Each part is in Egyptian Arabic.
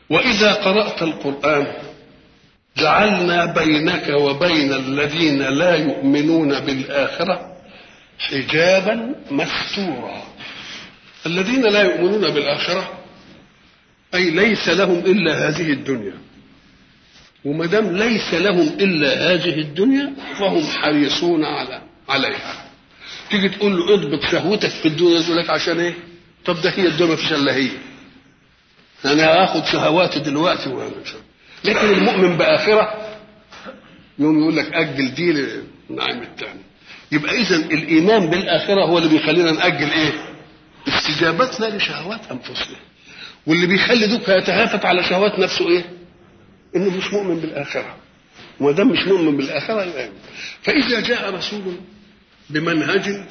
وإذا قرأت القرآن جعلنا بينك وبين الذين لا يؤمنون بالآخرة حجابا مستورا الذين لا يؤمنون بالآخرة أي ليس لهم إلا هذه الدنيا وما دام ليس لهم إلا هذه الدنيا فهم حريصون على عليها تيجي تقول له اضبط شهوتك في الدنيا يقول لك عشان ايه؟ طب ده هي الدنيا مفيش الا هي انا هاخد شهواتي دلوقتي وانا لكن المؤمن باخره يوم يقول لك اجل دي للنعيم الثاني يبقى اذا الايمان بالاخره هو اللي بيخلينا ناجل ايه؟ استجابتنا لشهوات انفسنا واللي بيخلي دوك يتهافت على شهوات نفسه ايه؟ انه مش مؤمن بالاخره وما دام مش مؤمن بالاخره يبقى فاذا جاء رسول بمنهج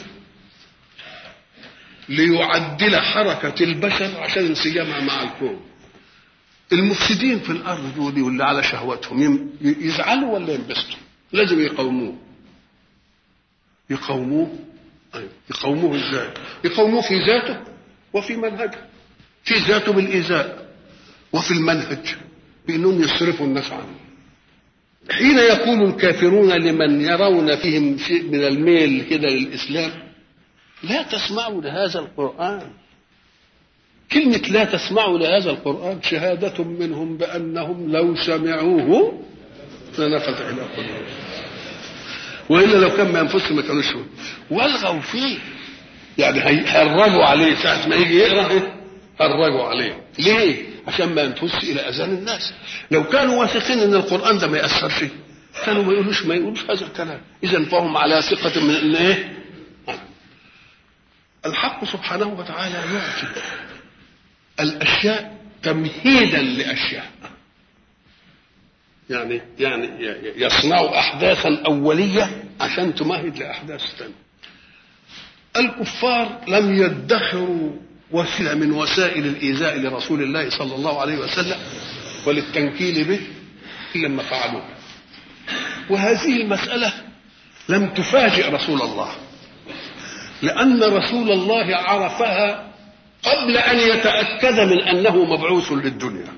ليعدل حركة البشر عشان انسجامها مع الكون المفسدين في الأرض دول واللي على شهوتهم يزعلوا ولا ينبسطوا لازم يقاوموه يقاوموه أيوة. يقاوموه ازاي يقاوموه في ذاته وفي منهجه في ذاته بالإيذاء وفي المنهج بأنهم يصرفوا الناس عنه حين يقول الكافرون لمن يرون فيهم شيء من الميل كده للإسلام لا تسمعوا لهذا القرآن كلمة لا تسمعوا لهذا القرآن شهادة منهم بأنهم لو سمعوه لنفذ إلى قلوبهم وإلا لو كان ما أنفسهم ما كانوش والغوا فيه يعني هيهرجوا عليه ساعة ما يجي يقرأ هرجوا عليه ليه؟ عشان ما ينفس الى اذان الناس لو كانوا واثقين ان القران ده ما ياثرش كانوا ما يقولوش ما يقولوش هذا الكلام اذا فهم على ثقه من ان ايه الحق سبحانه وتعالى يعطي الاشياء تمهيدا لاشياء يعني يعني يصنع احداثا اوليه عشان تمهد لاحداث ثانيه الكفار لم يدخروا وسيله من وسائل الايذاء لرسول الله صلى الله عليه وسلم وللتنكيل به الا لما فعلوه وهذه المساله لم تفاجئ رسول الله لان رسول الله عرفها قبل ان يتاكد من انه مبعوث للدنيا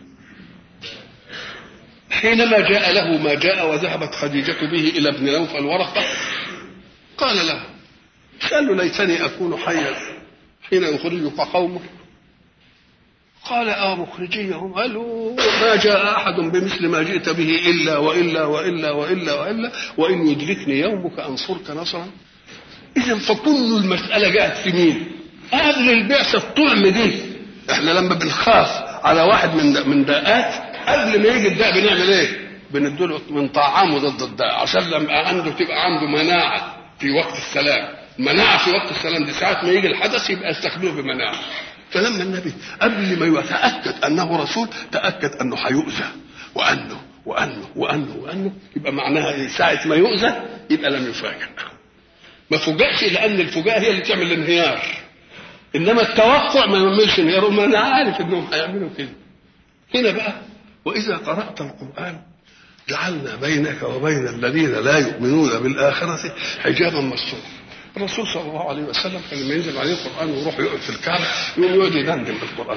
حينما جاء له ما جاء وذهبت خديجه به الى ابن نوفل ورقه قال له قال له ليتني اكون حيا حين يخرجك قومك قال اه مخرجيهم قالوا ما جاء احد بمثل ما جئت به الا والا والا والا والا وان يدركني يومك انصرك نصرا اذا فكل المساله جاءت في مين؟ قبل البعثه الطعم دي احنا لما بنخاف على واحد من من داءات قبل ما يجي الداء بنعمل ايه؟ بنديله من طعامه ضد الداء عشان لما عنده تبقى عنده مناعه في وقت السلام مناعة في وقت السلام دي ساعة ما يجي الحدث يبقى يستخدمه بمناعة فلما النبي قبل ما يتأكد أنه رسول تأكد أنه هيؤذى وأنه وأنه وأنه وأنه يبقى معناها إيه؟ ساعة ما يؤذى يبقى لم يفاجئ ما فوجئش لأن الفجاءة هي اللي تعمل الانهيار إنما التوقع ما يعملش انهيار ما أنا عارف إنهم هيعملوا كده هنا بقى وإذا قرأت القرآن جعلنا بينك وبين الذين لا يؤمنون بالآخرة حجابا مستورا الرسول صلى الله عليه وسلم كان لما ينزل عليه القرآن ويروح يقعد في الكعبة يقوم يقعد يدندن بالقرآن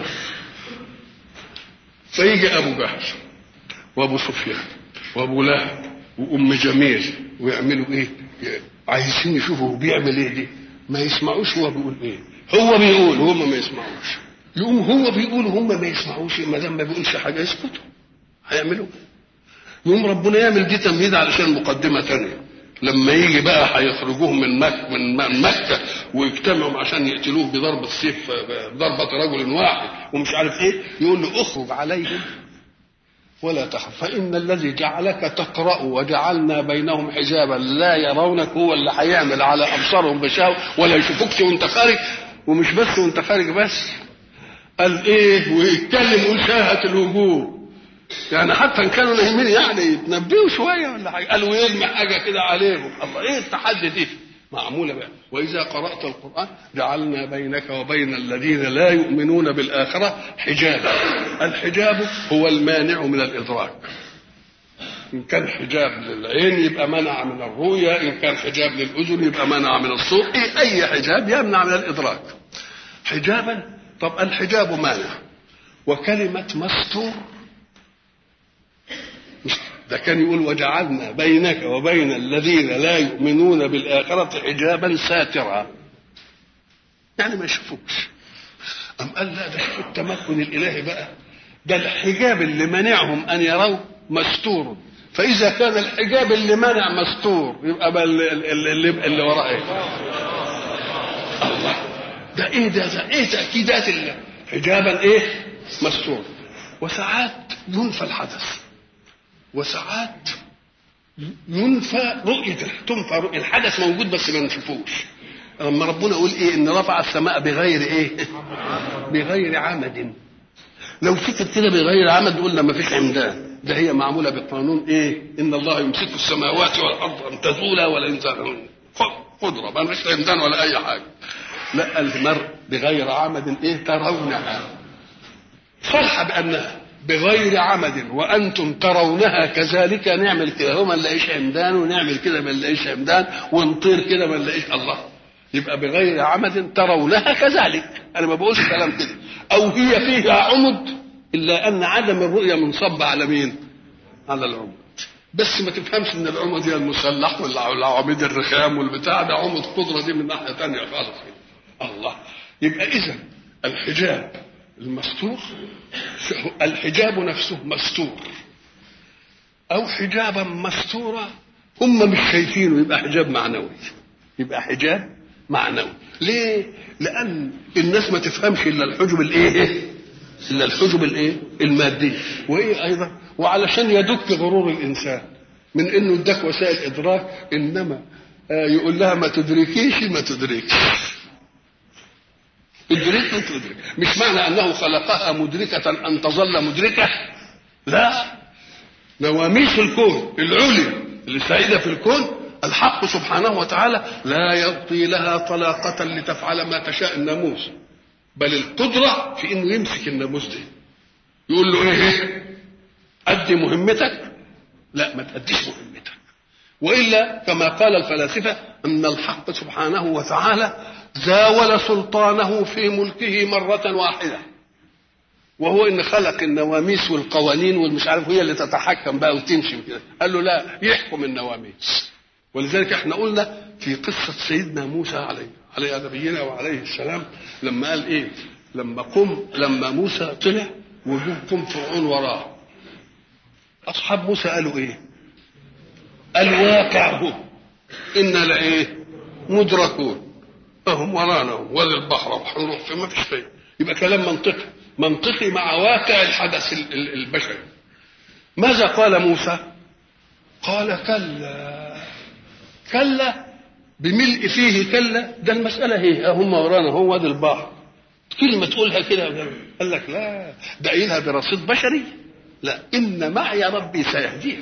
فيجي أبو جهل وأبو سفيان وأبو لهب وأم جميل ويعملوا إيه؟ عايزين يشوفوا هو بيعمل إيه دي ما يسمعوش هو بيقول إيه هو بيقول وهم ما يسمعوش يقوم هو بيقول وهم ما يسمعوش ما دام ما بيقولش حاجة يسكتوا هيعملوا يقوم ربنا يعمل دي تمهيد علشان مقدمة ثانية لما يجي بقى هيخرجوهم من مكة من مكة ويجتمعوا عشان يقتلوه بضربة سيف بضربة رجل واحد ومش عارف ايه يقول له اخرج عليهم ولا تخف فإن الذي جعلك تقرأ وجعلنا بينهم حجابا لا يرونك هو اللي هيعمل على أبصارهم بشاو ولا يشوفكش وانت خارج ومش بس وانت خارج بس قال ايه ويتكلم يقول شاهت الوجوه يعني حتى ان كانوا نايمين يعني يتنبهوا شويه ولا حاجه قالوا يرمي حاجه كده عليهم الله ايه التحدي دي معموله بقى واذا قرات القران جعلنا بينك وبين الذين لا يؤمنون بالاخره حجابا الحجاب هو المانع من الادراك ان كان حجاب للعين يبقى منع من الرؤيه ان كان حجاب للاذن يبقى منع من الصوت إيه اي حجاب يمنع من الادراك حجابا طب الحجاب مانع وكلمه مستور ده كان يقول وجعلنا بينك وبين الذين لا يؤمنون بالآخرة حجابا ساترا يعني ما يشوفوش أم قال لا ده التمكن الإلهي بقى ده الحجاب اللي منعهم أن يروا مستور فإذا كان الحجاب اللي منع مستور يبقى بقى اللي, اللي, اللي وراه إيه؟ الله ده إيه ده, ده إيه تأكيدات الله حجابا إيه مستور وساعات ينفى الحدث وساعات ينفى رؤيته تنفى رؤية الحدث موجود بس ما نشوفوش لما ربنا يقول ايه ان رفع السماء بغير ايه بغير عمد لو سكت كده بغير عمد قلنا ما فيش عمدان ده هي معموله بقانون ايه ان الله يمسك السماوات والارض ان تزولا ولا ان قدره ما فيش عمدان ولا اي حاجه لا المرء بغير عمد ايه ترونها صرح بانها بغير عمد وانتم ترونها كذلك نعمل كده هو ما نلاقيش عمدان ونعمل كده ما نلاقيش عمدان ونطير كده ما نلاقيش الله يبقى بغير عمد ترونها كذلك انا ما بقولش كلام كده او هي فيها عمد الا ان عدم الرؤيه منصب على مين على العمد بس ما تفهمش ان العمد هي المسلح والعواميد الرخام والبتاع ده عمد قدره دي من ناحيه ثانيه خالص الله يبقى اذا الحجاب المستور الحجاب نفسه مستور او حجابا مستورا هم مش شايفينه يبقى حجاب معنوي يبقى حجاب معنوي ليه لان الناس ما تفهمش الا الحجب الايه الا الحجب الايه المادي وايه ايضا وعلشان يدك غرور الانسان من انه اداك وسائل ادراك انما آه يقول لها ما تدركيش ما تدركش ادرك انت ادرك مش معنى انه خلقها مدركة ان تظل مدركة لا نواميس الكون العليا اللي سعيدة في الكون الحق سبحانه وتعالى لا يعطي لها طلاقة لتفعل ما تشاء الناموس بل القدرة في انه يمسك الناموس ده يقول له ايه ادي مهمتك لا ما تأديش مهمتك والا كما قال الفلاسفه ان الحق سبحانه وتعالى زاول سلطانه في ملكه مرة واحدة وهو ان خلق النواميس والقوانين والمش عارف هي اللي تتحكم بقى وتمشي كده قال له لا يحكم النواميس ولذلك احنا قلنا في قصة سيدنا موسى عليه عليه نبينا وعليه السلام لما قال ايه لما قم لما موسى طلع وجوه قم فرعون وراه اصحاب موسى قالوا ايه الواقع هو انا لايه مدركون فهم ورانا ولا البحر هنروح فين ما فيش شيء يبقى كلام منطقي منطقي مع واقع الحدث البشري ماذا قال موسى قال كلا كلا بملء فيه كلا ده المسألة هي هم ورانا هو وادي البحر كلمة تقولها كده قال لك لا ده قايلها برصيد بشري لا إن معي ربي سيهديه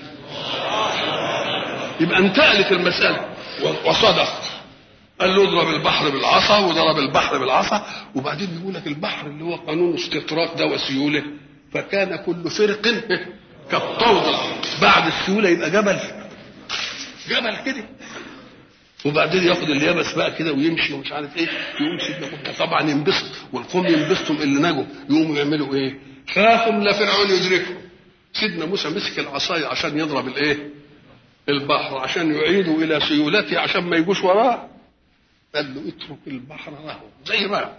يبقى انتقلت المسألة وصدق قال له اضرب البحر بالعصا وضرب البحر بالعصا وبعدين بيقول لك البحر اللي هو قانون استطراق ده وسيوله فكان كل فرق كالطود بعد السيوله يبقى جبل جبل كده وبعدين ياخد اليابس بقى كده ويمشي ومش عارف ايه يقوم سيدنا موسى طبعا ينبسط والقوم ينبسطوا اللي نجوا يقوموا يعملوا ايه؟ خافوا لا فرعون يدركهم سيدنا موسى مسك العصايه عشان يضرب الايه؟ البحر عشان يعيدوا الى سيولته عشان ما يجوش وراه قال له اترك البحر له زي ما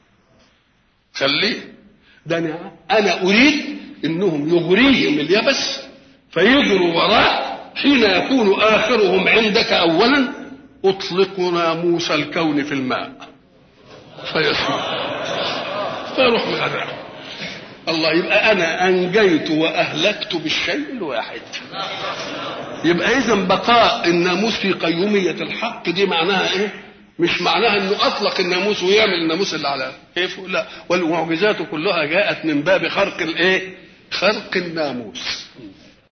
خليه ده انا انا اريد انهم يغريهم اليبس فيجروا وراه حين يكون اخرهم عندك اولا اطلق ناموس الكون في الماء فيسمع فيروح مغرق الله يبقى انا انجيت واهلكت بالشيء الواحد يبقى اذا بقاء الناموس في قيوميه الحق دي معناها ايه مش معناها انه اطلق الناموس ويعمل الناموس اللي على كيف لا والمعجزات كلها جاءت من باب خرق الايه خرق الناموس